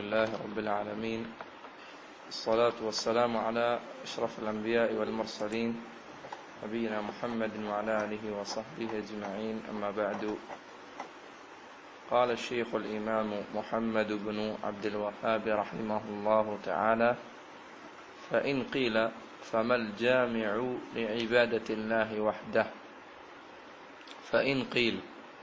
لله رب العالمين الصلاة والسلام على أشرف الأنبياء والمرسلين نبينا محمد وعلى آله وصحبه أجمعين أما بعد قال الشيخ الإمام محمد بن عبد الوهاب رحمه الله تعالى فإن قيل فما الجامع لعبادة الله وحده فإن قيل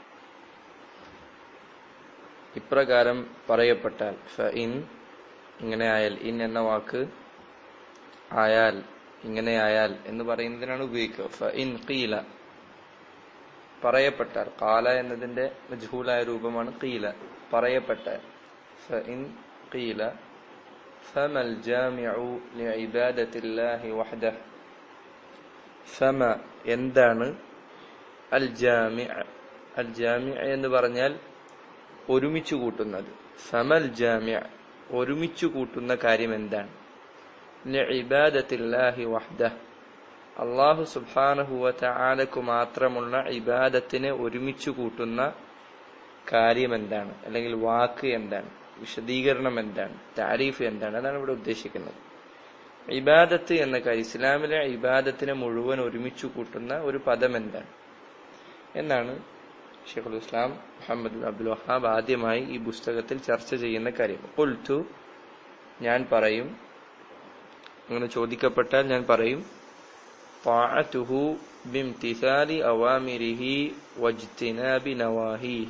ഇപ്രകാരം പറയപ്പെട്ടാൽ ഫ ഇൻ ഇങ്ങനെ ആയാൽ ഇൻ എന്ന വാക്ക് ആയാൽ ഇങ്ങനെ ആയാൽ എന്ന് പറയുന്നതിനാണ് ഉപയോഗിക്കുക ഫ ഇൻ കീല പറയപ്പെട്ടാൽ കാല എന്നതിന്റെ മജ്ഹൂലായ രൂപമാണ് കീല പറയപ്പെട്ടാൽ ഫ ഇൻ കീല فما الجامع لعبادة الله وحده فما എന്താണ് അൽ ജാമി അൽ ജാമി എന്ന് പറഞ്ഞാൽ ഒരുമിച്ച് കൂട്ടുന്നത് ഫമൽ ജാമ്യ ഒരുമിച്ച് കൂട്ടുന്ന കാര്യം എന്താണ് ഇബാദത്തില്ലാഹി വഹ്ദ അള്ളാഹു സുബാനഹുവ ആലക്കു മാത്രമുള്ള ഇബാദത്തിനെ ഒരുമിച്ച് കൂട്ടുന്ന കാര്യം എന്താണ് അല്ലെങ്കിൽ വാക്ക് എന്താണ് വിശദീകരണം എന്താണ് താരീഫ് എന്താണ് അതാണ് ഇവിടെ ഉദ്ദേശിക്കുന്നത് ഇബാദത്ത് എന്ന കാര്യം ഇസ്ലാമിലെ ഇബാദത്തിനെ മുഴുവൻ ഒരുമിച്ച് കൂട്ടുന്ന ഒരു പദം എന്താണ് എന്നാണ് ഷെയ്ഖുൽ ഇസ്ലാം മുഹമ്മദ് അബ്ദുൽ വഹാബ് ആദ്യമായി ഈ പുസ്തകത്തിൽ ചർച്ച ചെയ്യുന്ന കാര്യം ഉൽത്തു ഞാൻ പറയും അങ്ങനെ ചോദിക്കപ്പെട്ടാൽ ഞാൻ പറയും طاعته بامتثال أوامره واجتناب نواهيه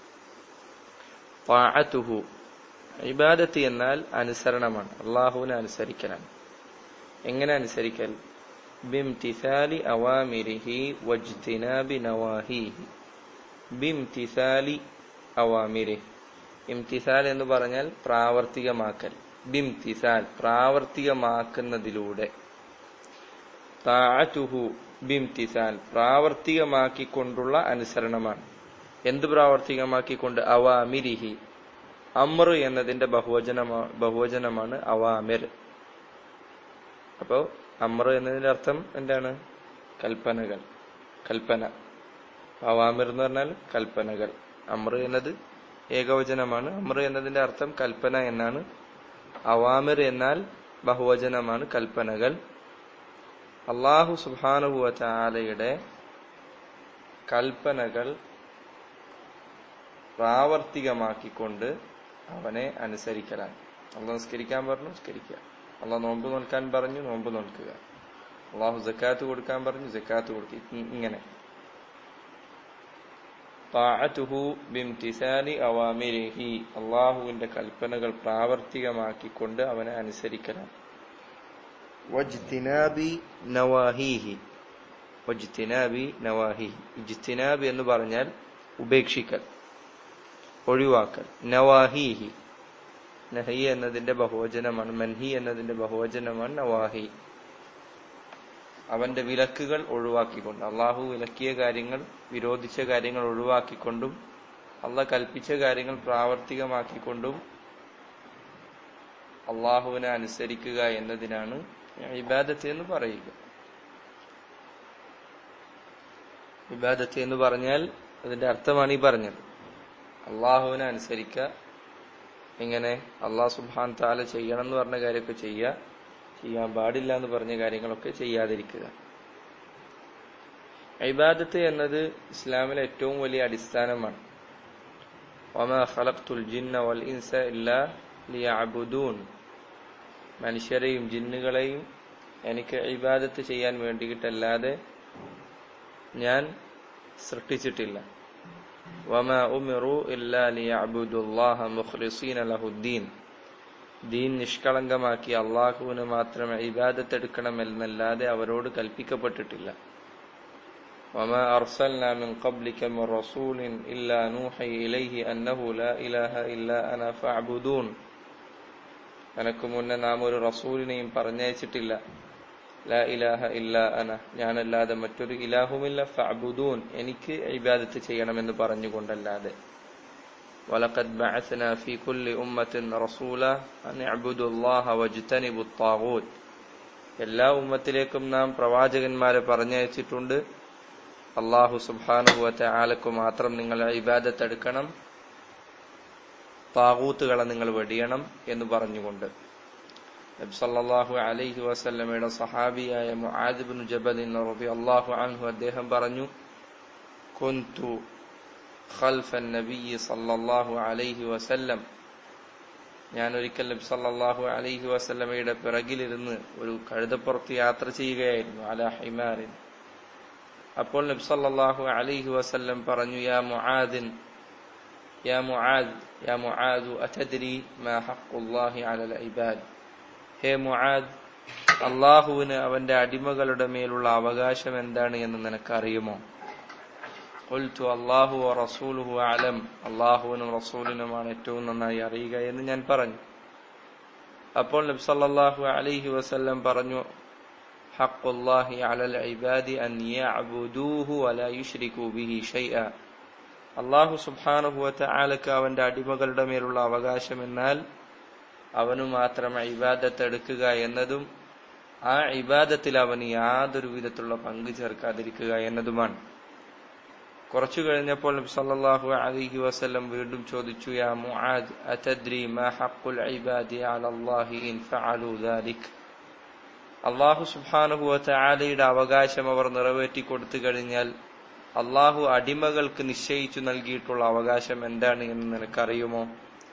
طاعته ഇബാദത്ത് എന്നാൽ അനുസരണമാണ് അള്ളാഹുവിനെ അനുസരിക്കലാണ് എങ്ങനെ അനുസരിക്കൽ ബിംതിസാലി അവാമിരിഹി വജ്തിനാബി നവാഹീഹി ബിംതിസാലി അവാമിരി ഇംതിസാൽ എന്ന് പറഞ്ഞാൽ പ്രാവർത്തികമാക്കൽ ബിംതിസാൽ പ്രാവർത്തികമാക്കുന്നതിലൂടെ താറ്റുഹു ബിംതിസാൽ പ്രാവർത്തികമാക്കിക്കൊണ്ടുള്ള അനുസരണമാണ് എന്ത് പ്രാവർത്തികമാക്കിക്കൊണ്ട് അവാമിരിഹി അമർ എന്നതിന്റെ ബഹുവചനമാ ബഹുവചനമാണ് അവാമിർ അപ്പോ അമർ എന്നതിന്റെ അർത്ഥം എന്താണ് കൽപ്പനകൾ കൽപ്പന അവാമിർ എന്ന് പറഞ്ഞാൽ കൽപ്പനകൾ അമർ എന്നത് ഏകവചനമാണ് അമർ എന്നതിന്റെ അർത്ഥം കൽപ്പന എന്നാണ് അവാമിർ എന്നാൽ ബഹുവചനമാണ് കൽപ്പനകൾ അള്ളാഹു സുബാനുഭവ ആലയുടെ കൽപ്പനകൾ പ്രാവർത്തികമാക്കിക്കൊണ്ട് അവനെ അനുസരിക്കലാണ് അള്ളാഹ് നിസ്കരിക്കാൻ പറഞ്ഞു നിസ്കരിക്കുക അള്ളാഹ് നോമ്പ് നോൽക്കാൻ പറഞ്ഞു നോമ്പ് നോൽക്കുക അള്ളാഹു ജക്കാത്ത് കൊടുക്കാൻ പറഞ്ഞു ജക്കാത്ത് കൊടുക്കുക ഇങ്ങനെ താഅതുഹു ബിംതിസാലി അവാമിരിഹി അള്ളാഹുവിന്റെ കൽപ്പനകൾ പ്രാവർത്തികമാക്കിക്കൊണ്ട് അവനെ അനുസരിക്കണം വജ്തിനാബി നവാഹീഹി വജ്തിനാബി നവാഹി ഇജ്തിനാബി എന്ന് പറഞ്ഞാൽ ഉപേക്ഷിക്കൽ ഒഴിവാക്കൽ നവാഹീഹി നഹി എന്നതിന്റെ ബഹുവചനമാണ് മൻഹി എന്നതിന്റെ ബഹുവചനമാണ് നവാഹി അവന്റെ വിലക്കുകൾ ഒഴിവാക്കിക്കൊണ്ട് അള്ളാഹു വിലക്കിയ കാര്യങ്ങൾ വിരോധിച്ച കാര്യങ്ങൾ ഒഴിവാക്കിക്കൊണ്ടും അള്ളാഹ് കൽപ്പിച്ച കാര്യങ്ങൾ പ്രാവർത്തികമാക്കിക്കൊണ്ടും അള്ളാഹുവിനെ അനുസരിക്കുക എന്നതിനാണ് ഇബാദത്ത് എന്ന് പറയുക ഇബാദത്ത് എന്ന് പറഞ്ഞാൽ അതിന്റെ അർത്ഥമാണ് ഈ പറഞ്ഞത് അള്ളാഹുവിനെ അനുസരിക്കുക എങ്ങനെ അള്ളാഹു സുബാൻ താല ചെയ്യണം എന്ന് പറഞ്ഞ കാര്യമൊക്കെ ചെയ്യുക ചെയ്യാൻ പാടില്ല എന്ന് പറഞ്ഞ കാര്യങ്ങളൊക്കെ ചെയ്യാതിരിക്കുക ഇബാദത്ത് എന്നത് ഇസ്ലാമിലെ ഏറ്റവും വലിയ അടിസ്ഥാനമാണ് മനുഷ്യരെയും ജിന്നുകളെയും എനിക്ക് ഇബാദത്ത് ചെയ്യാൻ വേണ്ടിയിട്ടല്ലാതെ ഞാൻ സൃഷ്ടിച്ചിട്ടില്ല وما أمروا إلا ليعبدوا الله مخلصين له الدين ദീൻ നിഷ്കളങ്കമാക്കി അള്ളാഹുവിന് മാത്രമേ ഇബാദത്തെടുക്കണമെന്നല്ലാതെ അവരോട് കൽപ്പിക്കപ്പെട്ടിട്ടില്ല وما أرسلنا من قبلك من رسول إلا نوحي إليه أنه لا إله إلا أنا فاعبدون എനക്ക് മുന്നേ നാം ഒരു റസൂലിനെയും പറഞ്ഞയച്ചിട്ടില്ല ലാ ഇലാഹ ഇല്ല അന ഞാനല്ലാതെ മറ്റൊരു ഇലാഹുമില്ല ഫഅബുദൂൻ എനിക്ക് ഇബാദത്ത് ചെയ്യണമെന്ന് പറഞ്ഞുകൊണ്ടല്ലാതെ ولقد بعثنا في كل أمة رسولا أن اعبدوا الله واجتنبوا الطاغوت എല്ലാ ഉമ്മത്തിലേക്കും നാം പ്രവാചകന്മാരെ പറഞ്ഞയച്ചിട്ടുണ്ട് അള്ളാഹു സുബാനുഭവത്തെ ആലക്കു മാത്രം നിങ്ങൾ ഇബാദത്ത് എടുക്കണം താകൂത്തുകളെ നിങ്ങൾ വെടിയണം എന്ന് പറഞ്ഞുകൊണ്ട് നബി സല്ലല്ലാഹു അലൈഹി വസല്ലമയുടെ സഹാബിയായ മുആദ് ഇബ്നു ജബൽ റളിയല്ലാഹു അൻഹു അദ്ദേഹം പറഞ്ഞു കുന്തു ഖൽഫ നബി സല്ലല്ലാഹു അലൈഹി വസല്ലം ഞാൻ ഒരിക്കൽ നബി സല്ലല്ലാഹു അലൈഹി വസല്ലമയുടെ പിറകിലിരുന്ന് ഒരു കഴുതപ്പുറത്ത് യാത്ര ചെയ്യുകയായിരുന്നു അല ഹിമാരിൻ അപ്പോൾ നബി സല്ലല്ലാഹു അലൈഹി വസല്ലം പറഞ്ഞു യാ മുആദിൻ യാ മുആദ് യാ മുആദു അതദ്രി മാ ഹഖ്ഖുല്ലാഹി അലൽ ഇബാദ് ഹേ മുആദ് അള്ളാഹുവിന് അവന്റെ അടിമകളുടെ മേലുള്ള അവകാശം എന്താണ് എന്ന് നിനക്കറിയുമോ കൊൽത്തു അള്ളാഹു റസൂലുഹു അലം അള്ളാഹുവിനും റസൂലിനുമാണ് ഏറ്റവും നന്നായി അറിയുക എന്ന് ഞാൻ പറഞ്ഞു അപ്പോൾ നബി സല്ലല്ലാഹു അലൈഹി വസല്ലം പറഞ്ഞു ഹഖുല്ലാഹി അലൽ ഇബാദി അൻ യഅബുദൂഹു വലാ യുശ്രികൂ ബിഹി ഷൈഅ അള്ളാഹു സുബ്ഹാനഹു വതആലക്ക് അവന്റെ അടിമകളുടെ മേലുള്ള അവകാശം എന്നാൽ അവനു മാത്രം ഇബാദത്ത് എടുക്കുക എന്നതും ആ ഇബാദത്തിൽ അവന് യാതൊരു വിധത്തിലുള്ള പങ്കു ചേർക്കാതിരിക്കുക എന്നതുമാണ് കുറച്ചു കഴിഞ്ഞപ്പോൾ നബി സല്ലല്ലാഹു അലൈഹി വസല്ലം വീണ്ടും ചോദിച്ചു യാ മുആദ് അതദ്രി മാ ഹഖ്ഖുൽ ഇബാദി അലല്ലാഹി ഇൻ ഫഅലു ദാലിക് അള്ളാഹു സുബ്ഹാനഹു വതആലയുടെ അവകാശം അവർ നിറവേറ്റി കൊടുത്തു കഴിഞ്ഞാൽ അള്ളാഹു അടിമകൾക്ക് നിശ്ചയിച്ചു നൽകിയിട്ടുള്ള അവകാശം എന്താണ് എന്ന് നിനക്കറിയുമോ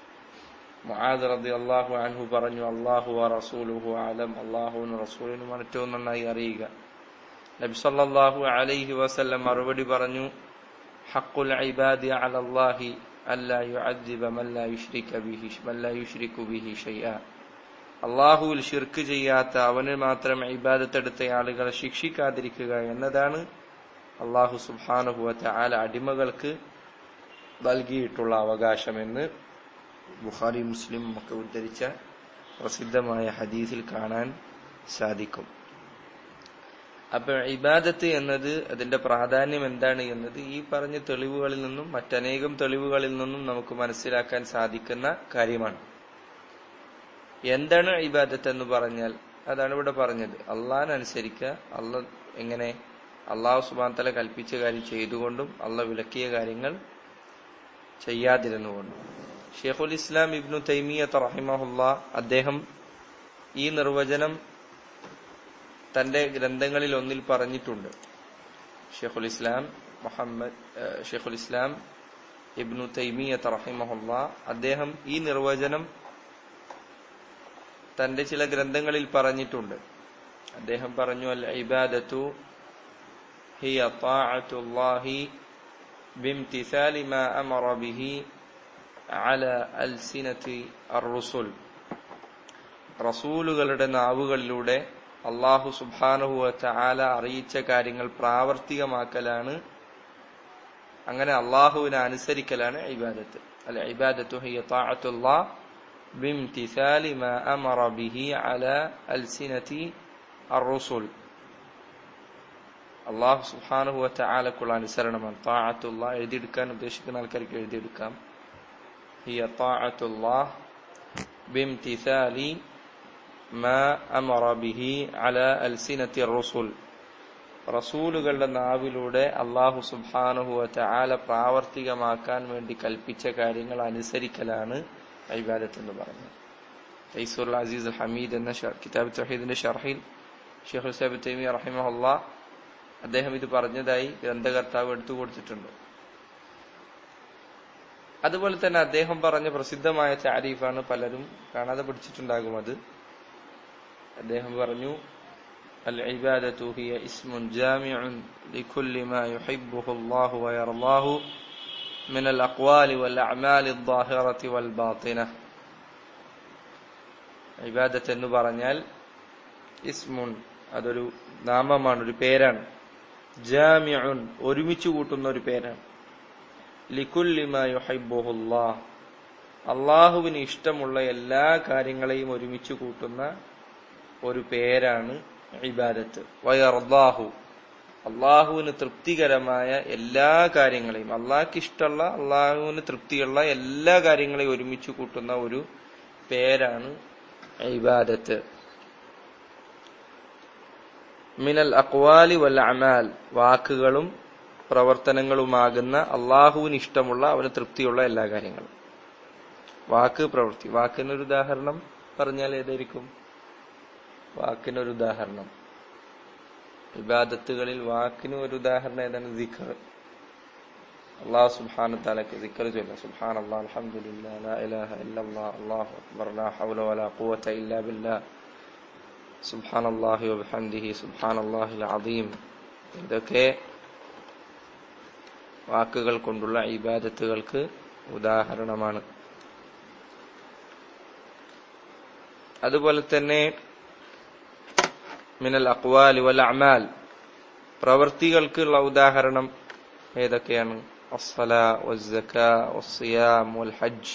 മുആദ് റളിയല്ലാഹു അൻഹു പറഞ്ഞു അള്ളാഹു റസൂലുഹു അലം അള്ളാഹുവിനും റസൂലിനും ഏറ്റവും നന്നായി അറിയുക നബി സല്ലല്ലാഹു അലൈഹി വസല്ലം മറുപടി പറഞ്ഞു ഹഖുൽ ഇബാദി അലല്ലാഹി അല്ലാ യുഅദ്ദിബ മൻ ലാ യുശ്രിക ബിഹി മൻ ലാ യുശ്രികു ബിഹി ഷൈഅ അള്ളാഹുവിൽ ഷിർക്ക് ചെയ്യാത്ത അവന് മാത്രം ഇബാദത്ത് എടുത്ത ആളുകളെ ശിക്ഷിക്കാതിരിക്കുക എന്നതാണ് അള്ളാഹു സുബ്ഹാനഹു വതആല അടിമകൾക്ക് നൽകിയിട്ടുള്ള അവകാശമെന്ന് ബുഖാരി മുസ്ലിം ഒക്കെ ഉദ്ധരിച്ച പ്രസിദ്ധമായ ഹദീസിൽ കാണാൻ സാധിക്കും അപ്പൊ ഇബാദത്ത് എന്നത് അതിന്റെ പ്രാധാന്യം എന്താണ് എന്നത് ഈ പറഞ്ഞ തെളിവുകളിൽ നിന്നും മറ്റനേകം തെളിവുകളിൽ നിന്നും നമുക്ക് മനസ്സിലാക്കാൻ സാധിക്കുന്ന കാര്യമാണ് എന്താണ് ഇബാദത്ത് എന്ന് പറഞ്ഞാൽ അതാണ് ഇവിടെ പറഞ്ഞത് അള്ളാഹിനനുസരിക്കുക അള്ള എങ്ങനെ അള്ളാഹു സുബാന്തല കൽപ്പിച്ച കാര്യം ചെയ്തുകൊണ്ടും അള്ള വിലക്കിയ കാര്യങ്ങൾ ചെയ്യാതിരുന്നുകൊണ്ടും ഷെയ്ഖുൽ ഇസ്ലാം ഇബ്നു തൈമിയത്ത് റഹിമഹുല്ല അദ്ദേഹം ഈ നിർവചനം തന്റെ ഗ്രന്ഥങ്ങളിൽ ഒന്നിൽ പറഞ്ഞിട്ടുണ്ട് ഷെയ്ഖുൽ ഇസ്ലാം മുഹമ്മദ് ഷെയ്ഖുൽ ഇസ്ലാം ഇബ്നു തൈമിയത്ത് റഹിമഹുല്ല അദ്ദേഹം ഈ നിർവചനം തന്റെ ചില ഗ്രന്ഥങ്ങളിൽ പറഞ്ഞിട്ടുണ്ട് അദ്ദേഹം പറഞ്ഞു അൽ ഇബാദത്തു ഹിയ താഅത്തുല്ലാഹി ബിംതിസാലി മാ അമറ ബിഹി അല അൽസിനത്തി അറുസുൽ റസൂലുകളുടെ നാവുകളിലൂടെ അള്ളാഹു സുബാനുഹുവ ചാല അറിയിച്ച കാര്യങ്ങൾ പ്രാവർത്തികമാക്കലാണ് അങ്ങനെ അള്ളാഹുവിനെ അനുസരിക്കലാണ് ഇബാദത്ത് അല്ല ഇബാദത്തു ഹിയ താഅത്തുല്ലാ ബിംതിസാലി മാ അമറ ബിഹി അല അൽസിനത്തി അറുസുൽ അള്ളാഹു സുബാനുഹുവ ചാലക്കുള്ള അനുസരണമാണ് താഅത്തുള്ള എഴുതിയെടുക്കാൻ ഉദ്ദേശിക്കുന്ന ആൾക്കാർക്ക് എഴുതിയെടുക്കാം هي طاعة الله بامتثال ما أمر به على ألسنة الرسل റസൂലുകളുടെ നാവിലൂടെ അള്ളാഹു സുബാനുഹുവ ചാല പ്രാവർത്തികമാക്കാൻ വേണ്ടി കൽപ്പിച്ച കാര്യങ്ങൾ അനുസരിക്കലാണ് ഐബാദത്ത് എന്ന് പറഞ്ഞത് തൈസുർ അസീസ് ഹമീദ് എന്ന കിതാബ് തഹീദിന്റെ ഷർഹിൽ ഷെയ്ഖുൽ സാബ് തൈമി റഹിമഹുല്ല അദ്ദേഹം ഇത് പറഞ്ഞതായി ഗ്രന്ഥകർത്താവ് എടുത്തു കൊടുത്തിട്ടുണ്ട് അതുപോലെ തന്നെ അദ്ദേഹം പറഞ്ഞ പ്രസിദ്ധമായ താരീഫാണ് പലരും കാണാതെ പിടിച്ചിട്ടുണ്ടാകും അത് അദ്ദേഹം പറഞ്ഞു العبادة هي اسم جامع لكل ما يحبه الله ويرضاه من الأقوال والأعمال الظاهرة والباطنة عبادة എന്ന് പറഞ്ഞാൽ ഇസ്മുൻ അതൊരു നാമമാണ് ഒരു പേരാണ് ജാമിഉൻ ഒരുമിച്ച് കൂട്ടുന്ന ഒരു പേരാണ് ലിക്കുല്ലിമായുഹൈബുഹുല്ലാ അള്ളാഹുവിന് ഇഷ്ടമുള്ള എല്ലാ കാര്യങ്ങളെയും ഒരുമിച്ച് കൂട്ടുന്ന ഒരു പേരാണ് ഇബാദത്ത് വയർദാഹു അള്ളാഹുവിന് തൃപ്തികരമായ എല്ലാ കാര്യങ്ങളെയും അള്ളാഹ്ക്ക് ഇഷ്ടമുള്ള അള്ളാഹുവിന് തൃപ്തിയുള്ള എല്ലാ കാര്യങ്ങളെയും ഒരുമിച്ച് കൂട്ടുന്ന ഒരു പേരാണ് ഇബാദത്ത് മിനൽ അക്വാലി വൽ അമാൽ വാക്കുകളും പ്രവർത്തനങ്ങളുമാകുന്ന അള്ളാഹുവിന് ഇഷ്ടമുള്ള അവന് തൃപ്തിയുള്ള എല്ലാ കാര്യങ്ങളും വാക്ക് പ്രവൃത്തി വാക്കിനൊരു ഉദാഹരണം പറഞ്ഞാൽ ഏതായിരിക്കും വാക്കിനൊരു ഉദാഹരണം ഇബാദത്തുകളിൽ വാക്കിന് ഒരു ഉദാഹരണം ഏതാണ് ദിഖർ അള്ളാഹു സുബ്ഹാന തആലക്ക് ദിക്ർ ചൊല്ല സുബ്ഹാന അല്ലാഹ് അൽഹംദുലില്ലാഹ് ലാ ഇലാഹ ഇല്ലല്ലാഹ് അല്ലാഹു അക്ബർ ലാ ഹൗല വലാ ഖുവത ഇല്ലാ ബില്ലാഹ് സുബ്ഹാനല്ലാഹി വബിഹംദിഹി സുബ്ഹാനല്ലാഹിൽ അദീം ഇതൊക്കെ വാക്കുകൾ കൊണ്ടുള്ള ഇബാദത്തുകൾക്ക് ഉദാഹരണമാണ് അതുപോലെ തന്നെ മിനൽ അക്വാലി വൽ അമാൽ പ്രവൃത്തികൾക്കുള്ള ഉദാഹരണം ഏതൊക്കെയാണ് الصلاة والزكاة والصيام والحج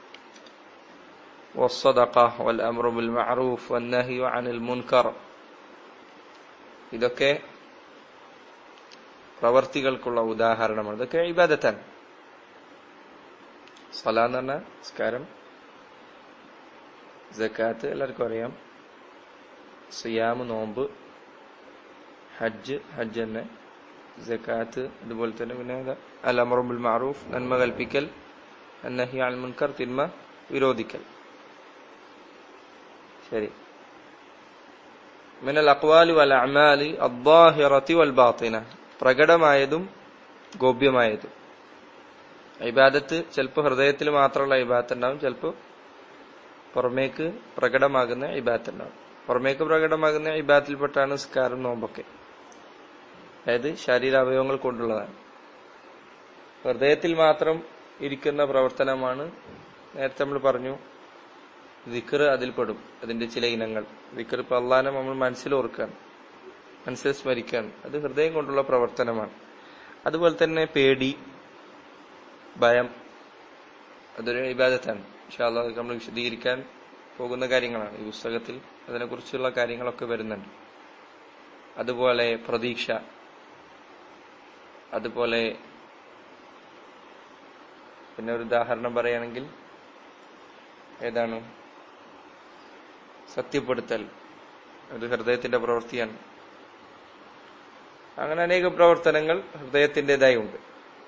والصدقة والأمر بالمعروف والنهي عن المنكر ഇതൊക്കെ പ്രവർത്തികൾക്കുള്ള ഉദാഹരണമാണ് ഇതൊക്കെ ഇബാദത്താണ് സല എന്ന് പറഞ്ഞാൽ നിസ്കാരം ജക്കാത്ത് എല്ലാവർക്കും അറിയാം സിയാമ് നോമ്പ് ഹജ്ജ് ഹജ്ജ് തന്നെ ജക്കാത്ത് അതുപോലെ തന്നെ പിന്നെ അൽ അമറുബുൽ മാറൂഫ് നന്മ കൽപ്പിക്കൽ അന്നഹി അൽ മുൻകർ തിന്മ വിരോധിക്കൽ ശരി മിനൽ അക്വാലി വൽ അമാലി അദ്ദാഹിറത്തി വൽ ബാത്തിന പ്രകടമായതും ഗോപ്യമായതും ഇബാദത്ത് ചിലപ്പോൾ ഹൃദയത്തിൽ മാത്രമുള്ള ഇബാദത്ത് ഉണ്ടാവും ചിലപ്പോൾ പുറമേക്ക് പ്രകടമാകുന്ന ഇബാദത്ത് ഉണ്ടാവും പുറമേക്ക് പ്രകടമാകുന്ന ഇബാദത്തിൽപ്പെട്ടാണ് നിസ്കാരം നോമ്പൊക്കെ അതായത് ശരീരാവയവങ്ങൾ കൊണ്ടുള്ളതാണ് ഹൃദയത്തിൽ മാത്രം ഇരിക്കുന്ന പ്രവർത്തനമാണ് നേരത്തെ നമ്മൾ പറഞ്ഞു ദിക്കർ അതിൽപ്പെടും അതിന്റെ ചില ഇനങ്ങൾ ദിക്കർ ഇപ്പൊ അള്ളാനെ നമ്മൾ മനസ്സിൽ ഓർക്കുകയാണ് മനസ്സിൽ സ്മരിക്കുകയാണ് അത് ഹൃദയം കൊണ്ടുള്ള പ്രവർത്തനമാണ് അതുപോലെ തന്നെ പേടി ഭയം അതൊരു ഇബാദത്താണ് പക്ഷെ അള്ളാഹ് നമ്മൾ വിശദീകരിക്കാൻ പോകുന്ന കാര്യങ്ങളാണ് ഈ പുസ്തകത്തിൽ അതിനെക്കുറിച്ചുള്ള കാര്യങ്ങളൊക്കെ വരുന്നുണ്ട് അതുപോലെ പ്രതീക്ഷ അതുപോലെ പിന്നെ ഒരു ഉദാഹരണം പറയുകയാണെങ്കിൽ ഏതാണ് സത്യപ്പെടുത്തൽ അത് ഹൃദയത്തിന്റെ പ്രവൃത്തിയാണ് അങ്ങനെ അനേക പ്രവർത്തനങ്ങൾ ഹൃദയത്തിൻ്റെതായി ഉണ്ട്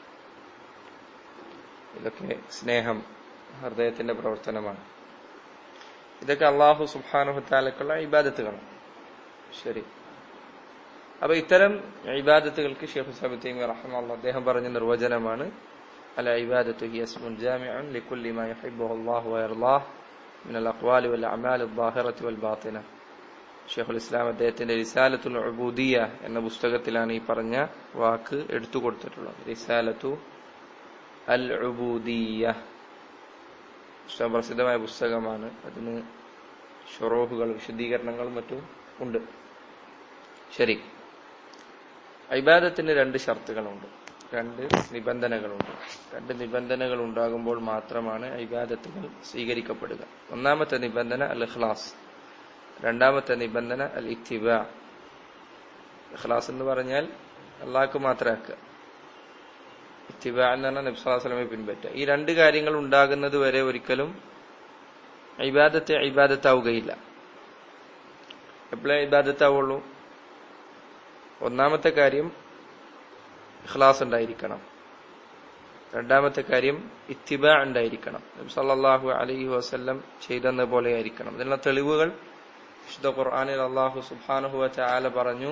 ഇതൊക്കെ സ്നേഹം ഹൃദയത്തിന്റെ പ്രവർത്തനമാണ് ഇതൊക്കെ അള്ളാഹു സുബാനുഹത്താലക്കുള്ള ഇബാദത്തുകളാണ് ശരി അപ്പൊ ഇത്തരം ഇബാദത്തുകൾക്ക് ഷെയ്ഖ് സബിത്തീം റഹ്മുള്ള അദ്ദേഹം പറഞ്ഞ നിർവചനമാണ് അല ഇബാദത്തു ഹി അസ്മുൻ ജാമിഉൻ ലികുല്ലി മാ യുഹിബ്ബുഹു അല്ലാഹു വയർലാഹ് മിൻ അൽ അഖ്വാലി വൽ അമാൽ അദ്ദാഹിറത്തി വൽ ബാത്തിന ഷെയ്ഖുൽ ഇസ്ലാം അദ്ദേഹത്തിന്റെ റിസാലത്തുൽ ഉബൂദിയ എന്ന പുസ്തകത്തിലാണ് ഈ പറഞ്ഞ വാക്ക് എടുത്തു കൊടുത്തിട്ടുള്ളത് റിസാലത്തു അൽ ഉബൂദിയ പുസ്തകം പ്രസിദ്ധമായ പുസ്തകമാണ് അതിന് ഷൊറോഹുകൾ വിശദീകരണങ്ങളും മറ്റും ഉണ്ട് ശരി ഇബാദത്തിന് രണ്ട് ഷർത്തുകളുണ്ട് രണ്ട് നിബന്ധനകളുണ്ട് രണ്ട് നിബന്ധനകൾ ഉണ്ടാകുമ്പോൾ മാത്രമാണ് ഇബാദത്തുകൾ സ്വീകരിക്കപ്പെടുക ഒന്നാമത്തെ നിബന്ധന അൽ ഇഖ്ലാസ് രണ്ടാമത്തെ നിബന്ധന അൽ ഇത്തിബ ഇഖ്ലാസ് എന്ന് പറഞ്ഞാൽ അള്ളാഹ്ക്ക് മാത്രമാക്കുക ഇത്തിബ എന്ന് പറഞ്ഞാൽ നബ്സാസ്ലമെ പിൻപറ്റുക ഈ രണ്ട് കാര്യങ്ങൾ ഉണ്ടാകുന്നത് വരെ ഒരിക്കലും ഇബാദത്തെ ഇബാദത്താവുകയില്ല എപ്പോഴേ ഇബാദത്താവുള്ളൂ ഒന്നാമത്തെ കാര്യം ഇഖ്ലാസ് ഉണ്ടായിരിക്കണം രണ്ടാമത്തെ കാര്യം ഇത്തിബ ഉണ്ടായിരിക്കണം നബി സല്ലല്ലാഹു അലൈഹി വസല്ലം ചെയ്തെന്ന പോലെ ആയിരിക്കണം ഇതിനുള്ള തെളിവുകൾ വിശുദ്ധ ഖുർആനിൽ അള്ളാഹു സുബ്ഹാനഹു വതആല പറഞ്ഞു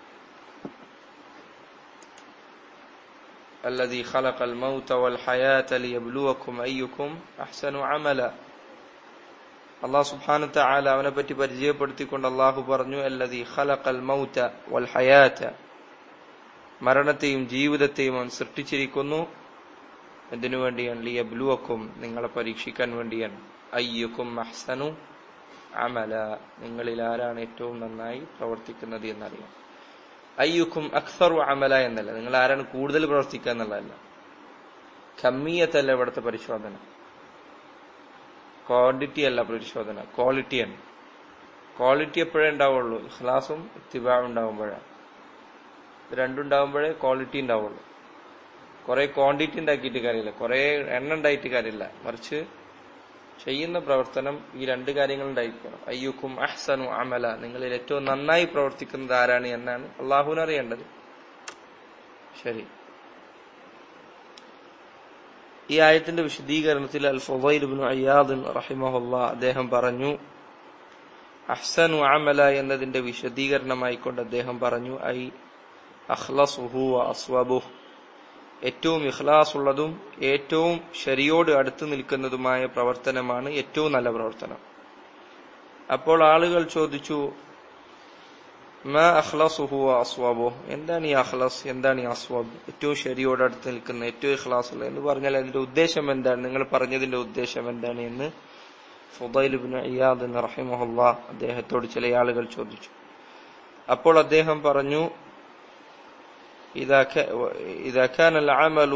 الذي خلق الموت والحياة ليبلوكم أيكم أحسن عملا അള്ളാഹു സുബ്ഹാന തആല അവനെ പറ്റി പരിചയപ്പെടുത്തിക്കൊണ്ട് അള്ളാഹു പറഞ്ഞു അല്ലദീ ഖലഖൽ മൗത വൽ ഹയാത മരണത്തെയും ജീവിതത്തെയും അവൻ സൃഷ്ടിച്ചിരിക്കുന്നു എന്തിനു വേണ്ടിയാണ് ലിയബ്ലുവക്കും നിങ്ങളെ പരീക്ഷിക്കാൻ വേണ്ടിയാണ് അയ്യുക്കും അഹ്സനു അമല നിങ്ങളിൽ ആരാണ് ഏറ്റവും നന്നായി പ്രവർത്തിക്കുന്നത് എന്നറിയാം അയ്യുക്കും അക്സറു അമല എന്നല്ല നിങ്ങൾ ആരാണ് കൂടുതൽ പ്രവർത്തിക്കുക എന്നുള്ളതല്ല കമ്മിയത്തല്ല ഇവിടുത്തെ പരിശോധന ക്വാണ്ടിറ്റി അല്ല പരിശോധന ക്വാളിറ്റിയാണ് ക്വാളിറ്റി എപ്പോഴേ ഉണ്ടാവുള്ളൂ ഇഖ്ലാസും ഇത്തിബാവും ഉണ്ടാവുമ്പോഴാണ് ഇത് രണ്ടുണ്ടാവുമ്പോഴേ ക്വാളിറ്റി ഉണ്ടാവുള്ളൂ കുറെ ക്വാണ്ടിറ്റി ഉണ്ടാക്കിയിട്ട് കാര്യമില്ല കുറെ എണ്ണ ഉണ്ടായിട്ട് കാര്യമില്ല മറിച്ച് ചെയ്യുന്ന പ്രവർത്തനം ഈ രണ്ട് കാര്യങ്ങൾ ഉണ്ടായിരിക്കണം അയ്യുക്കും അഹ്സനു അമല നിങ്ങളിൽ ഏറ്റവും നന്നായി പ്രവർത്തിക്കുന്നത് ആരാണ് എന്നാണ് അള്ളാഹുവിന് അറിയേണ്ടത് ശരി ഈ ആയത്തിന്റെ വിശദീകരണത്തിൽ അൽ ഫുദൈൽ ഇബ്നു അയ്യാദ് റഹിമഹുല്ല അദ്ദേഹം പറഞ്ഞു അഹ്സനു അമല എന്നതിന്റെ വിശദീകരണമായിക്കൊണ്ട് അദ്ദേഹം പറഞ്ഞു ഐ അഖ്ലസുഹു വ അസ്വബുഹ് ഏറ്റവും ഇഖ്ലാസ് ഉള്ളതും ഏറ്റവും ശരിയോട് അടുത്ത് നിൽക്കുന്നതുമായ പ്രവർത്തനമാണ് ഏറ്റവും നല്ല പ്രവർത്തനം അപ്പോൾ ആളുകൾ ചോദിച്ചു മാ അഖ്ലസുഹു വ അസ്വബുഹ് എന്താണ് ഈ അഖ്ലസ് എന്താണ് ഈ അസ്വബ് ഏറ്റവും ശരിയോട് അടുത്ത് നിൽക്കുന്ന ഏറ്റവും ഇഖ്ലാസ് ഉള്ളത് എന്ന് പറഞ്ഞാൽ അതിന്റെ ഉദ്ദേശം എന്താണ് നിങ്ങൾ പറഞ്ഞതിന്റെ ഉദ്ദേശം എന്താണ് എന്ന് ഫുദൈൽ ഇബ്നു ഇയാദ് എന്ന് റഹിമഹുല്ല അദ്ദേഹത്തോട് ചില ആളുകൾ ചോദിച്ചു അപ്പോൾ അദ്ദേഹം പറഞ്ഞു إذا ك- إذا كان العمل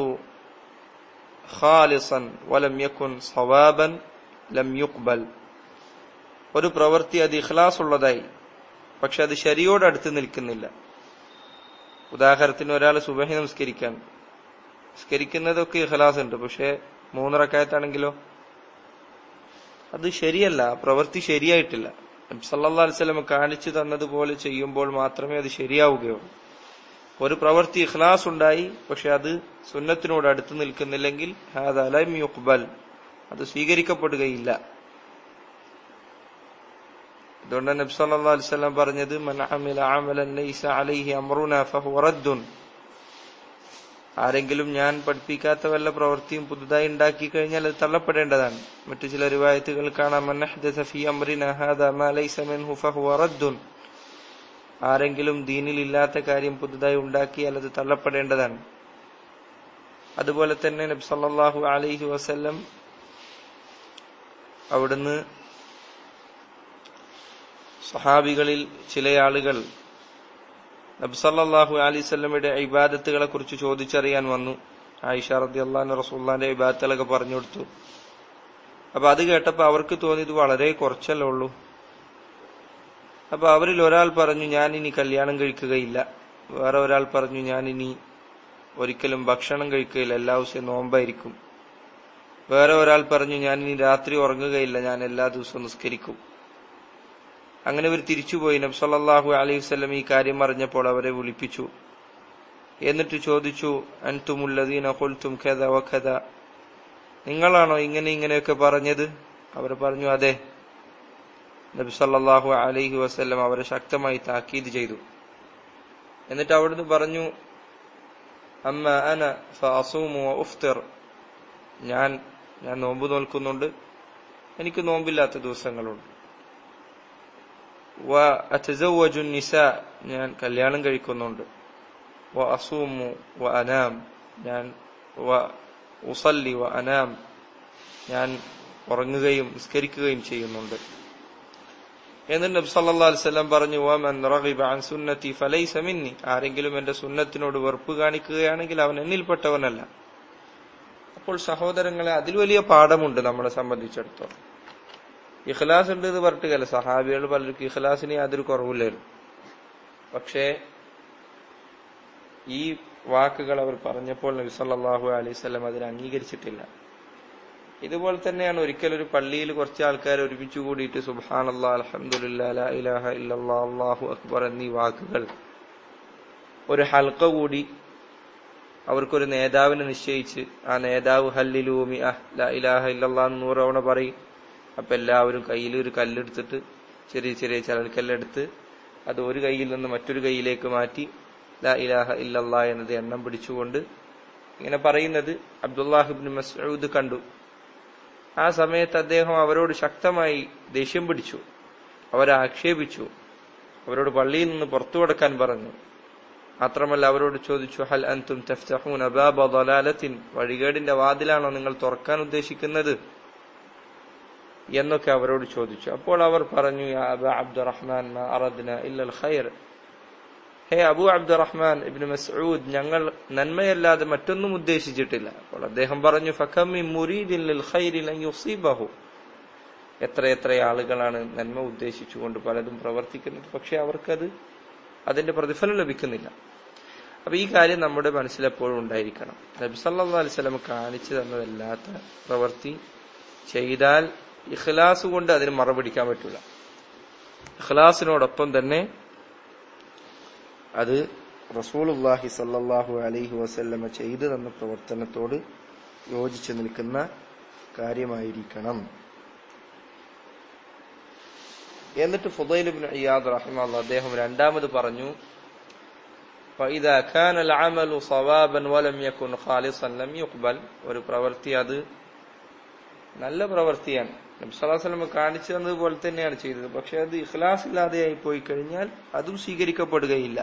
خالصا ولم يكن صوابا لم يقبل ഒരു പ്രവൃത്തി അത് ഇഖ്ലാസ് ഉള്ളതായി പക്ഷെ അത് ശരിയോട് അടുത്ത് നിൽക്കുന്നില്ല ഉദാഹരണത്തിന് ഒരാൾ സുബഹി നമസ്കരിക്കാൻ നമസ്കരിക്കുന്നതൊക്കെ ഇഖ്ലാസ് ഉണ്ട് പക്ഷെ മൂന്നിറക്കായത്താണെങ്കിലോ അത് ശരിയല്ല ആ പ്രവൃത്തി ശരിയായിട്ടില്ല നബി സല്ലല്ലാഹു അലൈഹി വസല്ലം കാണിച്ചു തന്നതുപോലെ ചെയ്യുമ്പോൾ മാത്രമേ അത് ശരിയാവുകയുള്ളൂ ഒരു പ്രവൃത്തി ഇഖ്ലാസ് ഉണ്ടായി പക്ഷെ അത് സുന്നത്തിനോട് അടുത്ത് നിൽക്കുന്നില്ലെങ്കിൽ ഹാദാ ലം യുഖ്ബൽ അത് സ്വീകരിക്കപ്പെടുകയില്ല അതുകൊണ്ട് നബി സല്ലല്ലാഹു അലൈഹി വസല്ലം പറഞ്ഞത് മൻ അമില അമലൻ ലൈസ അലൈഹി അംറുനാ ഫഹുവ റദ്ദുൻ ആരെങ്കിലും ഞാൻ പഠിപ്പിക്കാത്ത വല്ല പ്രവൃത്തിയും പുതുതായി ഉണ്ടാക്കി കഴിഞ്ഞാൽ അത് തള്ളപ്പെടേണ്ടതാണ് മറ്റു ചില റിവായത്തുകൾ കാണാം മൻ അഹ്ദസ ഫീ അംറിനാ ഹാദാ മാ ലൈസ മിൻഹു ഫഹുവ റദ്ദുൻ ആരെങ്കിലും ദീനിൽ ഇല്ലാത്ത കാര്യം പുതുതായി ഉണ്ടാക്കിയാൽ അത് തള്ളപ്പെടേണ്ടതാണ് അതുപോലെ തന്നെ നബി സല്ലല്ലാഹു അലൈഹി വസല്ലം അവിടുന്ന് സഹാബികളിൽ ചില ആളുകൾ നബി സല്ലല്ലാഹു അലൈഹി വസല്ലമയുടെ ഇബാദത്തുകളെ കുറിച്ച് ചോദിച്ചറിയാൻ വന്നു ആയിഷ റളിയല്ലാഹു റസൂലുള്ളാഹിന്റെ ഇബാദത്തുകളൊക്കെ പറഞ്ഞു കൊടുത്തു അപ്പൊ അത് കേട്ടപ്പോ അവർക്ക് തോന്നിയത് വളരെ കുറച്ചല്ലേ ഉള്ളൂ അപ്പൊ അവരിൽ ഒരാൾ പറഞ്ഞു ഞാൻ ഇനി കല്യാണം കഴിക്കുകയില്ല വേറെ ഒരാൾ പറഞ്ഞു ഞാൻ ഇനി ഒരിക്കലും ഭക്ഷണം കഴിക്കുകയില്ല എല്ലാ ദിവസവും നോമ്പായിരിക്കും വേറെ ഒരാൾ പറഞ്ഞു ഞാൻ ഇനി രാത്രി ഉറങ്ങുകയില്ല ഞാൻ എല്ലാ ദിവസവും നിസ്കരിക്കും അങ്ങനെ ഇവർ തിരിച്ചുപോയി നബി സല്ലല്ലാഹു അലൈഹി വസല്ലം ഈ കാര്യം അറിഞ്ഞപ്പോൾ അവരെ വിളിപ്പിച്ചു എന്നിട്ട് ചോദിച്ചു അൻതുമുല്ലദീന ഖുൽതും കദ വകദ നിങ്ങളാണോ ഇങ്ങനെ ഇങ്ങനെയൊക്കെ പറഞ്ഞത് അവർ പറഞ്ഞു അതെ നബി സല്ലല്ലാഹു അലൈഹി വസല്ലം അവരെ ശക്തമായി താക്കീത് ചെയ്തു എന്നിട്ട് അവിടുന്ന് പറഞ്ഞു അമ്മ അന ഫഅസൂമു വഉഫ്തിർ ഞാൻ ഞാൻ നോമ്പ് നോൽക്കുന്നുണ്ട് എനിക്ക് നോമ്പില്ലാത്ത ദിവസങ്ങളുണ്ട് വ അറ്റസവ്വജു നിസാ ഞാൻ കല്യാണം കഴിക്കുന്നുണ്ട് വ അസൂമു വ അനാം ഞാൻ വ ഉസല്ലി വ അനാം ഞാൻ ഉറങ്ങുകയും നിസ്കരിക്കുകയും ചെയ്യുന്നുണ്ട് എന്നിട്ട് നബി സല്ലല്ലാഹു അലൈഹി വസല്ലം പറഞ്ഞു വമൻ റഗിബ അൻ സുന്നതി ഫലൈസ മിന്നി ആരെങ്കിലും എന്റെ സുന്നത്തിനോട് വെറുപ്പ് കാണിക്കുകയാണെങ്കിൽ അവൻ എന്നിൽപ്പെട്ടവനല്ല അപ്പോൾ സഹോദരങ്ങളെ അതിൽ വലിയ പാഠമുണ്ട് നമ്മളെ സംബന്ധിച്ചിടത്തോളം ഇഖ്ലാസ് ഉണ്ട് എന്ന് പറഞ്ഞിട്ടില്ല സഹാബികൾ പലർക്കും ഇഖ്ലാസിന് യാതൊരു കുറവില്ലായിരുന്നു പക്ഷേ ഈ വാക്കുകൾ അവർ പറഞ്ഞപ്പോൾ നബി സല്ലല്ലാഹു അലൈഹി വസല്ലം അതിനെ അംഗീകരിച്ചിട്ടില്ല ഇതുപോലെ തന്നെയാണ് ഒരിക്കൽ ഒരു പള്ളിയിൽ കുറച്ച് ആൾക്കാർ ഒരുമിച്ച് കൂടിയിട്ട് സുബ്ഹാനല്ലാ അൽഹംദുലില്ലാ ലാ ഇലാഹ ഇല്ലല്ലാ അല്ലാഹു അക്ബർ എന്നീ വാക്കുകൾ ഒരു ഹൽക്ക കൂടി അവർക്കൊരു നേതാവിനെ നിശ്ചയിച്ച് ആ നേതാവ് ഹല്ലിലൂമി അഹ് ലാ ഇലാഹ ഇല്ലല്ലാ എന്ന് നൂറ് തവണ പറയും അപ്പൊ എല്ലാവരും കയ്യിൽ ഒരു കല്ലെടുത്തിട്ട് ചെറിയ ചെറിയ ചലൽക്കല്ലെടുത്ത് അത് ഒരു കയ്യിൽ നിന്ന് മറ്റൊരു കൈയിലേക്ക് മാറ്റി ലാ ഇലാഹ ഇല്ലല്ലാ എന്നത് എണ്ണം പിടിച്ചുകൊണ്ട് ഇങ്ങനെ പറയുന്നത് അബ്ദുല്ലാഹിബിൻ മസ്ഊദ് കണ്ടു ആ സമയത്ത് അദ്ദേഹം അവരോട് ശക്തമായി ദേഷ്യം പിടിച്ചു അവരെ ആക്ഷേപിച്ചു അവരോട് പള്ളിയിൽ നിന്ന് പുറത്തു കടക്കാൻ പറഞ്ഞു മാത്രമല്ല അവരോട് ചോദിച്ചു ഹൽ അൻതും തഫ്തഹൂന ബാബ ദലാലത്തിൻ വഴികേടിന്റെ വാതിലാണോ നിങ്ങൾ തുറക്കാൻ ഉദ്ദേശിക്കുന്നത് എന്നൊക്കെ അവരോട് ചോദിച്ചു അപ്പോൾ അവർ പറഞ്ഞു യാ അബ അബ്ദുറഹ്മാൻ മാ അറദ്ന ഇല്ലൽ ഖൈർ ഹേ അബു അബ്ദുറഹ്മാൻ ഇബ്നു മസ്ഊദ് ഞങ്ങൾ നന്മയല്ലാതെ മറ്റൊന്നും ഉദ്ദേശിച്ചിട്ടില്ല അപ്പോൾ അദ്ദേഹം പറഞ്ഞു ഫഖമ്മി മുരീദിൻ ലിൽ ഖൈരി ലൻ യുസീബഹു എത്ര എത്ര ആളുകളാണ് നന്മ ഉദ്ദേശിച്ചുകൊണ്ട് പലതും പ്രവർത്തിക്കുന്നത് പക്ഷെ അവർക്കത് അതിന്റെ പ്രതിഫലം ലഭിക്കുന്നില്ല അപ്പൊ ഈ കാര്യം നമ്മുടെ മനസ്സിലെപ്പോഴും ഉണ്ടായിരിക്കണം നബി സല്ലല്ലാഹു അലൈഹി വസല്ലം കാണിച്ചു തന്നതല്ലാത്ത പ്രവൃത്തി ചെയ്താൽ ഇഖ്ലാസ് കൊണ്ട് അതിന് മറുപടിക്കാൻ പറ്റില്ല ഇഖ്ലാസിനോടൊപ്പം തന്നെ അത് റസൂലുള്ളാഹി സല്ലല്ലാഹു അലൈഹി വസല്ലമ ചെയ്തു തന്ന പ്രവർത്തനത്തോട് യോജിച്ചു നിൽക്കുന്ന കാര്യമായിരിക്കണം എന്നിട്ട് ഫുദൈലുബിൻ ഇയാദ് റഹിമല്ല അദ്ദേഹം രണ്ടാമത് പറഞ്ഞു فإذا كان العمل صوابا ولم يكن خالصا لم يقبل ഒരു പ്രവൃത്തി അത് നല്ല പ്രവൃത്തിയാണ് നബി സല്ലല്ലാഹു അലൈഹി വസല്ലം കാണിച്ചു തന്നതുപോലെ തന്നെയാണ് ചെയ്തത് പക്ഷെ അത് ഇഖ്ലാസ് ഇല്ലാതെയായി പോയി കഴിഞ്ഞാൽ അതും സ്വീകരിക്കപ്പെടുകയില്ല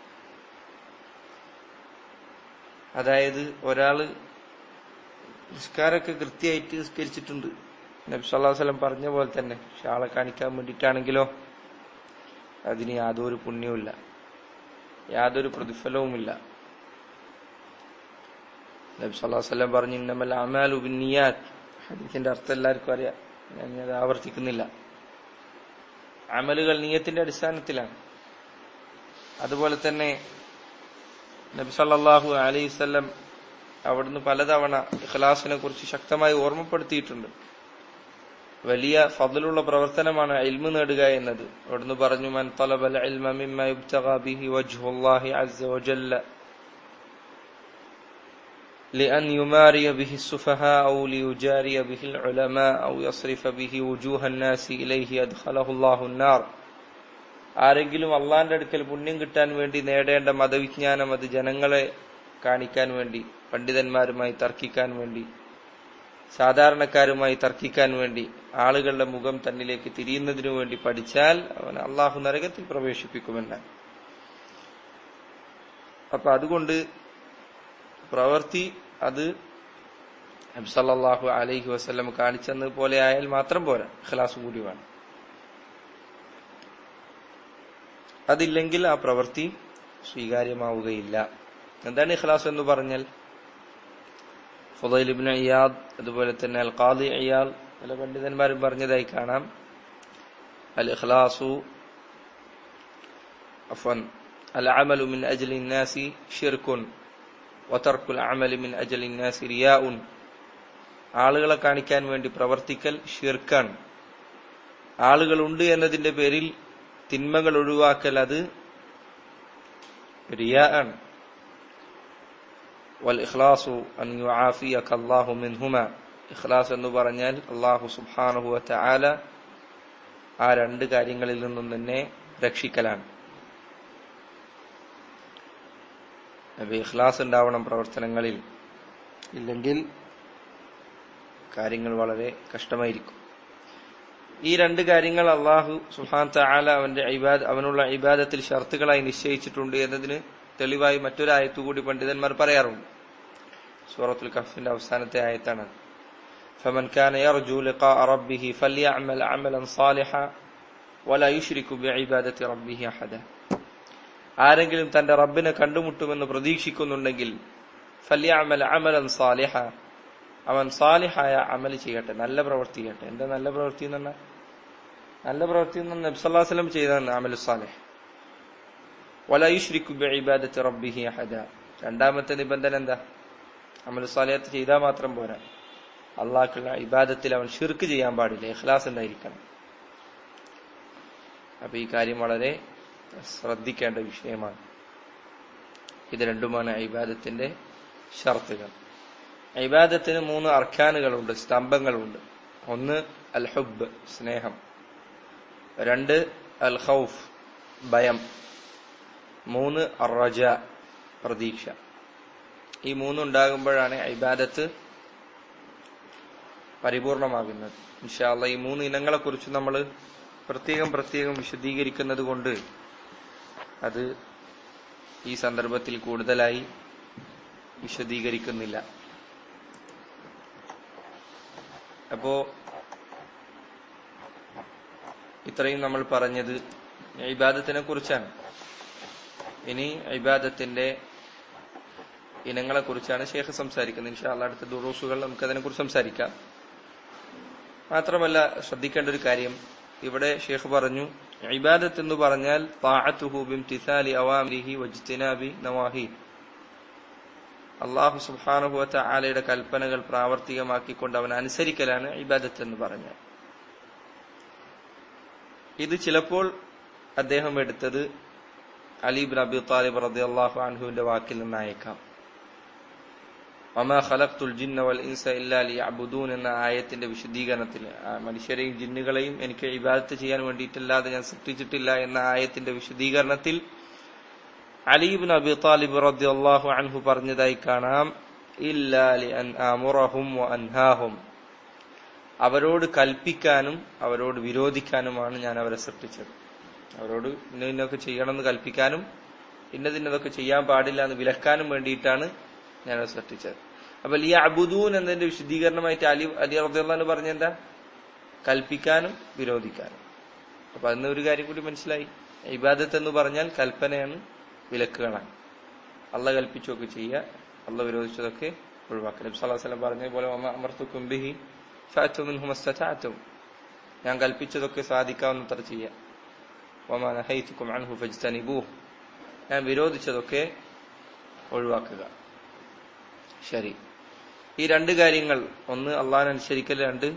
അതായത് ഒരാള് നിസ്കാരമൊക്കെ കൃത്യമായിട്ട് നിസ്കരിച്ചിട്ടുണ്ട് നബി സല്ലല്ലാഹു അലൈഹി വസല്ലം പറഞ്ഞ പോലെ തന്നെ പക്ഷെ ആളെ കാണിക്കാൻ വേണ്ടിയിട്ടാണെങ്കിലോ അതിന് യാതൊരു പുണ്യവുമില്ല യാതൊരു പ്രതിഫലവുമില്ല നബി സല്ലല്ലാഹു അലൈഹി വസല്ലം പറഞ്ഞു ഇന്നമൽ അമാലു ബിന്നിയാത്ത് ഹദീസിന്റെ അർത്ഥം എല്ലാവർക്കും അറിയാം ഞാൻ അത് ആവർത്തിക്കുന്നില്ല അമലുകൾ നീയത്തിന്റെ അടിസ്ഥാനത്തിലാണ് അതുപോലെ തന്നെ നബി സല്ലല്ലാഹു അലൈഹി വസല്ലം അവിടുന്ന് പലതവണ ഇഖ്ലാസിനെ കുറിച്ച് ശക്തമായി ഓർമ്മപ്പെടുത്തിയിട്ടുണ്ട് വലിയ ഫضലുള്ള പ്രവർത്തനമാണ് ഇൽമു നേടുക എന്നത് അവിടുന്ന് പറഞ്ഞു മൻ തലബൽ ഇൽമ മിമ്മ യുബ്തഗ ബിഹി വജ്ഹുല്ലാഹി അസ്സ വജല്ല لأن يماري به السفهاء أو ليجاري به العلماء أو يصرف به وجوه الناس إليه أدخله الله النار ആരെങ്കിലും അള്ളാന്റെ അടുക്കൽ പുണ്യം കിട്ടാൻ വേണ്ടി നേടേണ്ട മതവിജ്ഞാനം അത് ജനങ്ങളെ കാണിക്കാൻ വേണ്ടി പണ്ഡിതന്മാരുമായി തർക്കിക്കാൻ വേണ്ടി സാധാരണക്കാരുമായി തർക്കിക്കാൻ വേണ്ടി ആളുകളുടെ മുഖം തന്നിലേക്ക് തിരിയുന്നതിനു വേണ്ടി പഠിച്ചാൽ അവൻ അള്ളാഹു നരകത്തിൽ പ്രവേശിപ്പിക്കുമെന്നാണ് അപ്പൊ അതുകൊണ്ട് പ്രവൃത്തി അത് അബ്സല്ലാഹു അലൈഹി വസ്ലം കാണിച്ചെന്നത് പോലെ ആയാൽ മാത്രം പോരാ ഖലാസ് കൂടി വേണം അതില്ലെങ്കിൽ ആ പ്രവൃത്തി സ്വീകാര്യമാവുകയില്ല എന്താണ് ഇഖ്ലാസ് എന്ന് പറഞ്ഞാൽ ഫുദൈൽ ഇബ്നു ഇയാദ് അതുപോലെ തന്നെ അൽ ഖാദി ഇയാദ് പല പണ്ഡിതന്മാരും പറഞ്ഞതായി കാണാം അൽ ഇഖ്ലാസു അഫൻ അൽ അമലു മിൻ അജ്ലി നാസി ഷിർക്കുൻ വതർക്കുൽ അമലി മിൻ അജ്ലി നാസി റിയാഉൻ ആളുകളെ കാണിക്കാൻ വേണ്ടി പ്രവർത്തിക്കൽ ഷിർക്കാണ് ആളുകളുണ്ട് എന്നതിന്റെ പേരിൽ തിന്മകൾ ഒഴിവാക്കൽ അത് റിയാ ആണ് والإخلاص أن يعافيك الله منهما ഇഖ്ലാസ് എന്ന് പറഞ്ഞാൽ അള്ളാഹു സുബ്ഹാനഹു വതആല ആ രണ്ട് കാര്യങ്ങളിൽ നിന്നും തന്നെ രക്ഷിക്കലാണ് അപ്പൊ ഇഖ്ലാസ് ഉണ്ടാവണം പ്രവർത്തനങ്ങളിൽ ഇല്ലെങ്കിൽ കാര്യങ്ങൾ വളരെ കഷ്ടമായിരിക്കും ഈ രണ്ട് കാര്യങ്ങൾ അള്ളാഹു സുഹാൻ തആല അവന്റെ ഇബാദ് അവനുള്ള ഇബാദത്തിൽ ഷർത്തുകളായി നിശ്ചയിച്ചിട്ടുണ്ട് എന്നതിന് തെളിവായി മറ്റൊരായത്തു കൂടി പണ്ഡിതന്മാർ പറയാറുണ്ട് സൂറത്തുൽ കഫിന്റെ അവസാനത്തെ ആയത്താണ് فمن كان يرجو لقاء ربه فليعمل عملا صالحا ولا يشرك بعبادة ربه أحدا ആരെങ്കിലും തന്റെ റബ്ബിനെ കണ്ടുമുട്ടുമെന്ന് പ്രതീക്ഷിക്കുന്നുണ്ടെങ്കിൽ ഫല്യാമൽ അമലൻ സാലിഹ അവൻ സാലിഹായ അമൽ ചെയ്യട്ടെ നല്ല പ്രവൃത്തി ചെയ്യട്ടെ എന്താ നല്ല പ്രവൃത്തി എന്ന് പറഞ്ഞാൽ നല്ല പ്രവൃത്തി എന്ന് നബ്സല്ലാസ്ലം ചെയ്താണ് അമലു സാലിഹ് വലയുഷ്രിക്കു ബിഇബാദത്തി റബ്ബിഹി അഹദ രണ്ടാമത്തെ നിബന്ധന എന്താ അമലു സാലിഹത്ത് ചെയ്താൽ മാത്രം പോരാ അള്ളാഹ്ക്കുള്ള ഇബാദത്തിൽ അവൻ ഷിർക്ക് ചെയ്യാൻ പാടില്ല ഇഖ്ലാസ് ഉണ്ടായിരിക്കണം അപ്പൊ ഈ കാര്യം വളരെ ശ്രദ്ധിക്കേണ്ട വിഷയമാണ് ഇത് രണ്ടുമാണ് ഇബാദത്തിന്റെ ഷർത്തുകൾ ഇബാദത്തിന് മൂന്ന് അർഖാനുകളുണ്ട് സ്തംഭങ്ങളുണ്ട് ഒന്ന് അൽ ഹുബ് സ്നേഹം രണ്ട് അൽ ഖൗഫ് ഭയം മൂന്ന് അറജ പ്രതീക്ഷ ഈ മൂന്നുണ്ടാകുമ്പോഴാണ് ഇബാദത്ത് പരിപൂർണമാകുന്നത് ഇൻഷാല്ല ഈ മൂന്ന് ഇനങ്ങളെ കുറിച്ച് നമ്മൾ പ്രത്യേകം പ്രത്യേകം വിശദീകരിക്കുന്നത് കൊണ്ട് അത് ഈ സന്ദർഭത്തിൽ കൂടുതലായി വിശദീകരിക്കുന്നില്ല അപ്പോ ഇത്രയും നമ്മൾ പറഞ്ഞത് ഇബാദത്തിനെ കുറിച്ചാണ് ഇനി ഇബാദത്തിന്റെ ഇനങ്ങളെ കുറിച്ചാണ് ഷേഖ് സംസാരിക്കുന്നത് ഇൻഷാല്ല അടുത്ത ദുറൂസുകൾ നമുക്ക് അതിനെ കുറിച്ച് സംസാരിക്കാം മാത്രമല്ല ശ്രദ്ധിക്കേണ്ട ഒരു കാര്യം ഇവിടെ ഷേഖ് പറഞ്ഞു ഇബാദത്ത് എന്ന് പറഞ്ഞാൽ താഅത്തുഹു ബിംതിസാലി അവാമിരിഹി വജ്തിനാബി നവാഹി അള്ളാഹു സുബ്ഹാനഹു വതആലയുടെ കൽപ്പനകൾ പ്രാവർത്തികമാക്കിക്കൊണ്ട് അവൻ അനുസരിക്കലാണ് ഇബാദത്ത് എന്ന് പറഞ്ഞാൽ ഇത് ചിലപ്പോൾ അദ്ദേഹം എടുത്തത് അലീബിൻ അബി താലിബ് റദിയല്ലാഹു അൻഹുവിന്റെ വാക്കിൽ നിന്നായേക്കാം വമാ ഖലഖ്തുൽ ജിന്ന വൽ ഇൻസ ഇല്ലാ ലിയഅ്ബുദൂൻ എന്ന ആയത്തിന്റെ വിശദീകരണത്തിൽ ആ മനുഷ്യരെയും ജിന്നുകളെയും എനിക്ക് ഇബാദത്ത് ചെയ്യാൻ വേണ്ടിയിട്ടല്ലാതെ ഞാൻ സൃഷ്ടിച്ചിട്ടില്ല എന്ന ആയത്തിന്റെ വിശദീകരണത്തിൽ അലീബിൻ അബി താലിബ് റളിയല്ലാഹു അൻഹു പറഞ്ഞതായി കാണാം ഇല്ലാ ലിഅൻ അമുറഹും വ അൻഹാഹും അവരോട് കൽപ്പിക്കാനും അവരോട് വിരോധിക്കാനുമാണ് ഞാൻ അവരെ സൃഷ്ടിച്ചത് അവരോട് ഇന്ന ഇന്നൊക്കെ ചെയ്യണമെന്ന് കൽപ്പിക്കാനും ഇന്നതിന്നതൊക്കെ ചെയ്യാൻ പാടില്ല എന്ന് വിലക്കാനും വേണ്ടിയിട്ടാണ് ഞാൻ അവരെ സൃഷ്ടിച്ചത് അപ്പൊ ഈ അബുദൂൻ എന്നതിന്റെ വിശദീകരണമായിട്ട് അലി അലി റബ്ദുല്ലാന്ന് പറഞ്ഞെന്താ കൽപ്പിക്കാനും വിരോധിക്കാനും അപ്പൊ അതിന് ഒരു കാര്യം കൂടി മനസ്സിലായി ഇബാദത്ത് എന്ന് പറഞ്ഞാൽ കൽപ്പനയാണ് വിലക്കുകളാണ് അള്ള കൽപ്പിച്ചൊക്കെ ചെയ്യുക അള്ള വിരോധിച്ചതൊക്കെ ഒഴിവാക്കുക നബി സല്ലല്ലാഹു അലൈഹി വസല്ലം പറഞ്ഞ പോലെ അമർത്തുക്കും ബിഹി ഫഅതു മിൻഹു മസ്തതഅതും ഞാൻ കൽപ്പിച്ചതൊക്കെ സാധിക്കാവുന്നത്ര ചെയ്യുക വമാ നഹൈതുക്കും അൻഹു ഫജ്തനിബൂഹ് ഞാൻ വിരോധിച്ചതൊക്കെ ഒഴിവാക്കുക ശരി ഈ രണ്ട് കാര്യങ്ങൾ ഒന്ന് അള്ളാഹിനെ അനുസരിക്കൽ രണ്ട്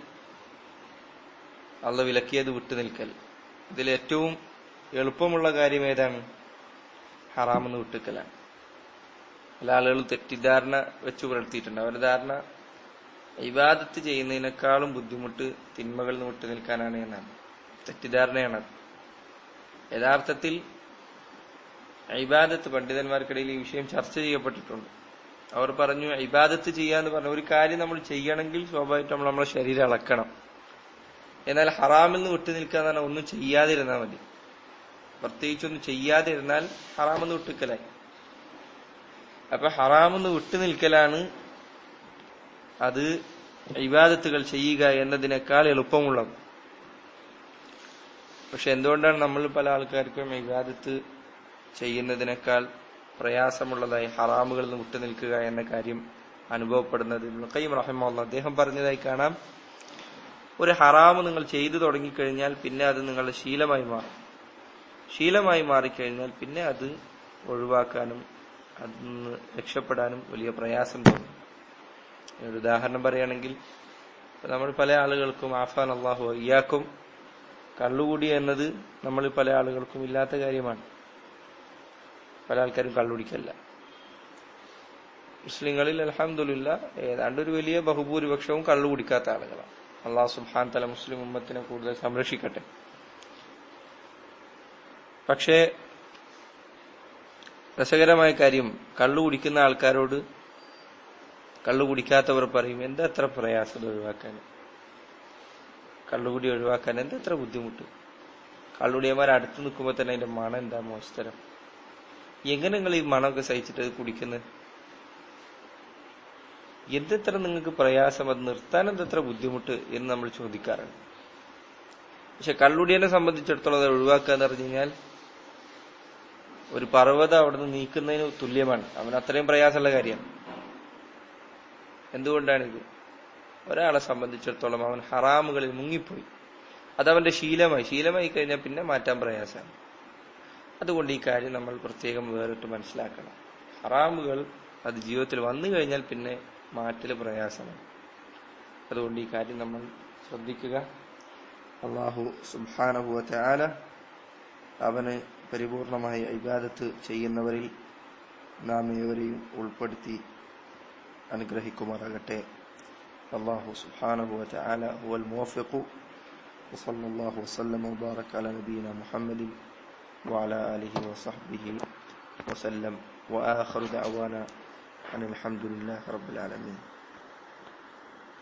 അള്ള വിലക്കിയത് വിട്ടു നിൽക്കൽ ഇതിൽ ഏറ്റവും എളുപ്പമുള്ള കാര്യം ഏതാണ് ഹറാമെന്ന് വിട്ടുക്കലാണ് പല ആളുകളും തെറ്റിദ്ധാരണ വെച്ച് പുലർത്തിയിട്ടുണ്ട് അവരുടെ ധാരണ ഇബാദത്ത് ചെയ്യുന്നതിനേക്കാളും ബുദ്ധിമുട്ട് തിന്മകളിൽ നിന്ന് വിട്ടു നിൽക്കാനാണ് എന്നാണ് തെറ്റിദ്ധാരണയാണത് യഥാർത്ഥത്തിൽ ഇബാദത്ത് പണ്ഡിതന്മാർക്കിടയിൽ ഈ വിഷയം ചർച്ച ചെയ്യപ്പെട്ടിട്ടുണ്ട് അവർ പറഞ്ഞു ഇബാദത്ത് ചെയ്യാന്ന് പറഞ്ഞ ഒരു കാര്യം നമ്മൾ ചെയ്യണമെങ്കിൽ സ്വാഭാവികമായിട്ടും നമ്മൾ നമ്മളെ ശരീരം അളക്കണം എന്നാൽ ഹറാമിൽ നിന്ന് വിട്ടു നിൽക്കുക എന്ന് പറഞ്ഞാൽ ഒന്നും ചെയ്യാതിരുന്നാൽ മതി പ്രത്യേകിച്ചൊന്നും ചെയ്യാതിരുന്നാൽ ഹറാമെന്ന് വിട്ടുക്കലായി അപ്പൊ ഹറാമെന്ന് വിട്ടു നിൽക്കലാണ് അത് ഇബാദത്തുകൾ ചെയ്യുക എന്നതിനേക്കാൾ എളുപ്പമുള്ളത് പക്ഷെ എന്തുകൊണ്ടാണ് നമ്മൾ പല ആൾക്കാർക്കും ഇബാദത്ത് ചെയ്യുന്നതിനേക്കാൾ പ്രയാസമുള്ളതായി ഹറാമുകളിൽ നിന്ന് വിട്ടു നിൽക്കുക എന്ന കാര്യം അനുഭവപ്പെടുന്നത് കയ്യം റഹമുള്ള അദ്ദേഹം പറഞ്ഞതായി കാണാം ഒരു ഹറാമ് നിങ്ങൾ ചെയ്തു തുടങ്ങിക്കഴിഞ്ഞാൽ പിന്നെ അത് നിങ്ങളുടെ ശീലമായി മാറും ശീലമായി മാറിക്കഴിഞ്ഞാൽ പിന്നെ അത് ഒഴിവാക്കാനും അതിന് രക്ഷപ്പെടാനും വലിയ പ്രയാസം തോന്നും ഒരു ഉദാഹരണം പറയുകയാണെങ്കിൽ നമ്മൾ പല ആളുകൾക്കും ആഫാൻ അള്ളാഹു അയ്യാക്കും കള്ളുകൂടി എന്നത് നമ്മൾ പല ആളുകൾക്കും ഇല്ലാത്ത കാര്യമാണ് പല ആൾക്കാരും കള്ളുടിക്കല്ല മുസ്ലിങ്ങളിൽ അലഹമില്ല ഏതാണ്ട് ഒരു വലിയ ബഹുഭൂരിപക്ഷവും കള്ളു കുടിക്കാത്ത ആളുകളാണ് അള്ളാഹു സുബാൻ തല മുസ്ലിം ഉമ്മത്തിനെ കൂടുതൽ സംരക്ഷിക്കട്ടെ പക്ഷേ രസകരമായ കാര്യം കള്ളു കുടിക്കുന്ന ആൾക്കാരോട് കള്ളു കുടിക്കാത്തവർ പറയും എന്താ എത്ര പ്രയാസം ഒഴിവാക്കാൻ കള്ളുകുടി ഒഴിവാക്കാൻ എന്താ എത്ര ബുദ്ധിമുട്ട് കള്ളുടിയന്മാർ അടുത്ത് നിൽക്കുമ്പോൾ തന്നെ അതിന്റെ മണം എന്താ മോശത്തരം എങ്ങനെ നിങ്ങൾ ഈ മണമൊക്കെ സഹിച്ചിട്ട് അത് കുടിക്കുന്നത് എന്തെത്ര നിങ്ങൾക്ക് പ്രയാസം അത് നിർത്താൻ എന്തെത്ര ബുദ്ധിമുട്ട് എന്ന് നമ്മൾ ചോദിക്കാറുണ്ട് പക്ഷെ കള്ളുടിയനെ സംബന്ധിച്ചിടത്തോളം അത് ഒഴിവാക്കുക എന്ന് പറഞ്ഞു കഴിഞ്ഞാൽ ഒരു പർവ്വതം അവിടുന്ന് നീക്കുന്നതിന് തുല്യമാണ് അവന് അത്രയും പ്രയാസമുള്ള കാര്യമാണ് എന്തുകൊണ്ടാണിത് ഒരാളെ സംബന്ധിച്ചിടത്തോളം അവൻ ഹറാമുകളിൽ മുങ്ങിപ്പോയി അതവന്റെ ശീലമായി ശീലമായി കഴിഞ്ഞാൽ പിന്നെ മാറ്റാൻ പ്രയാസമാണ് അതുകൊണ്ട് ഈ കാര്യം നമ്മൾ പ്രത്യേകം വേറിട്ട് മനസ്സിലാക്കണം ഹറാമുകൾ അത് ജീവിതത്തിൽ വന്നു കഴിഞ്ഞാൽ പിന്നെ മാറ്റൽ പ്രയാസമാണ് അതുകൊണ്ട് ഈ കാര്യം നമ്മൾ ശ്രദ്ധിക്കുക അള്ളാഹു സുബാനഹുവ ആല അവന് പരിപൂർണമായി ഇബാദത്ത് ചെയ്യുന്നവരിൽ നാം ഏവരെയും ഉൾപ്പെടുത്തി അനുഗ്രഹിക്കുമാറാകട്ടെ അള്ളാഹു സുബാനഹുവ ആല ഹുവൽ മുവഫിഖു وصلى الله وسلم وبارك على نبينا محمد وعلى آله وصحبه وسلم وآخر دعوانا أن الحمد لله رب العالمين